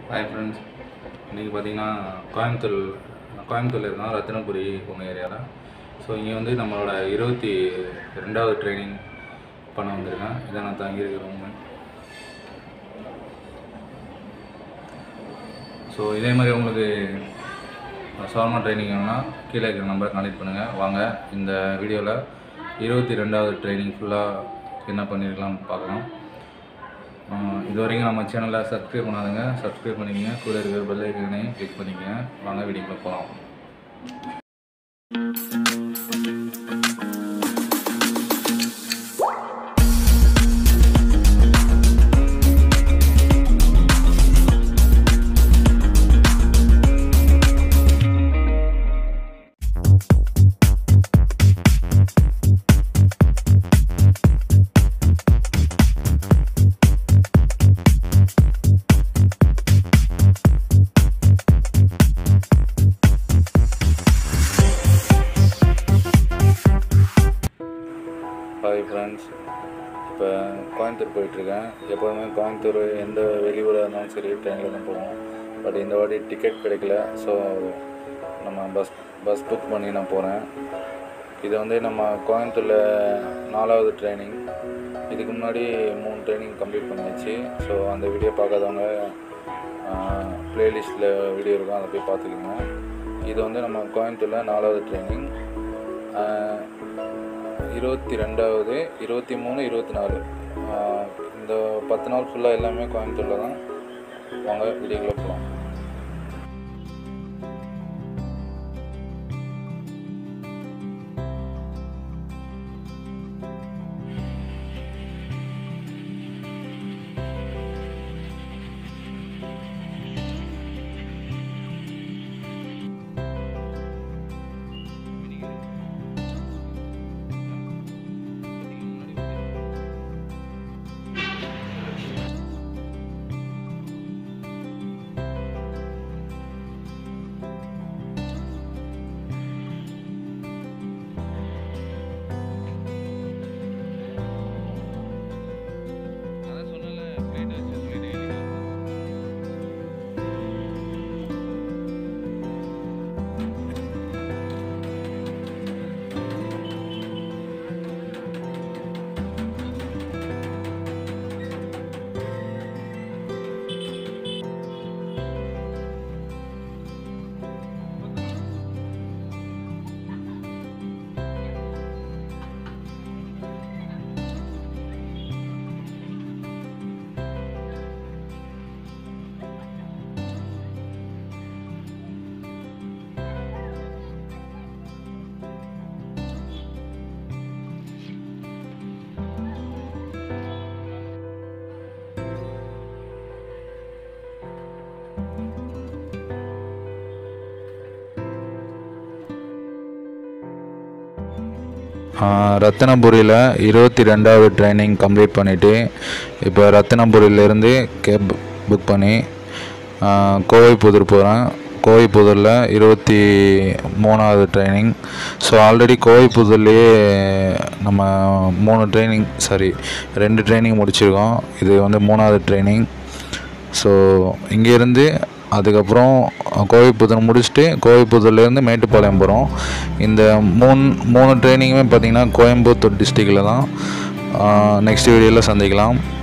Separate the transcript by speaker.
Speaker 1: hi friends இன்றைக்கி பார்த்தீங்கன்னா கோயம்புத்தூர் கோயம்புத்தூரில் இருக்கோம் ரத்தினபுரி உங்கள் ஏரியாவில் ஸோ இங்கே வந்து நம்மளோட இருபத்தி ரெண்டாவது ட்ரைனிங் பண்ண வந்திருக்கேன் இதை நான் தங்கியிருக்க ரூமு ஸோ இதே மாதிரி உங்களுக்கு ஷவர்மா ட்ரைனிங் வேணும்னா கீழே இருக்கிற நம்பர் கான்டெக்ட் பண்ணுங்கள் வாங்க இந்த வீடியோவில் இருபத்தி ரெண்டாவது ட்ரைனிங் ஃபுல்லாக என்ன பண்ணியிருக்கலாம் பார்க்கலாம் ஆஹ் இது வரைக்கும் நம்ம சேனலை சப்ஸ்கிரைப் பண்ணாதுங்க சப்ஸ்கிரைப் பண்ணிக்கங்க கூட இருக்கிற பெல் ஐக்கனையும் கிளிக் பண்ணிக்கங்க வாங்க வீடியோக்குள்ள போகலாம் ஹாய் ஃப்ரெண்ட்ஸ் இப்போ கோயம்புத்தூர் போயிட்டுருக்கேன் எப்போதுமே கோயம்புத்தூர் எந்த வெளியூராக இருந்தாலும் சரி ட்ரெயினில் தான் போவோம் பட் இந்த வாட்டி டிக்கெட் கிடைக்கல ஸோ நம்ம பஸ் பஸ் புக் பண்ணி நான் போகிறேன் இது வந்து நம்ம கோயம்புத்தூரில் நாலாவது ட்ரைனிங் இதுக்கு முன்னாடி மூணு ட்ரைனிங் கம்ப்ளீட் பண்ணியாச்சு ஸோ அந்த வீடியோ பார்க்காதவங்க ப்ளேலிஸ்ட்டில் வீடியோ இருக்கும் அதை போய் பார்த்துக்கோங்க இது வந்து நம்ம கோயம்புத்தூரில் நாலாவது ட்ரைனிங் இருபத்தி ரெண்டாவது இருபத்தி மூணு இருபத்தி நாலு இந்த பத்து நாள் ஃபுல்லாக எல்லாமே கோயம்புத்தூரில் தான் வாங்க வீடியோக்குள்ளே போகலாம் ரத்தினபுரியில் இருபத்தி ரெண்டாவது ட்ரைனிங் கம்ப்ளீட் பண்ணிவிட்டு இப்போ ரத்தினபுரியிலேருந்து கேப் புக் பண்ணி கோவைப்புதூர் போகிறேன் கோவைப்புதூரில் இருபத்தி மூணாவது ட்ரைனிங் ஸோ ஆல்ரெடி கோவைப்புதூர்லேயே நம்ம மூணு ட்ரைனிங் சாரி ரெண்டு ட்ரைனிங் முடிச்சிருக்கோம் இது வந்து மூணாவது ட்ரைனிங் ஸோ இங்கேருந்து அதுக்கப்புறம் கோவைப்புதூர் முடிச்சுட்டு கோவைப்புதூர்லேருந்து மேட்டுப்பாளையம் போகிறோம் இந்த மூணு மூணு ட்ரைனிங்குமே பார்த்திங்கன்னா கோயம்புத்தூர் டிஸ்ட்ரிக்டில் தான் நெக்ஸ்ட் வீடியோவில் சந்திக்கலாம்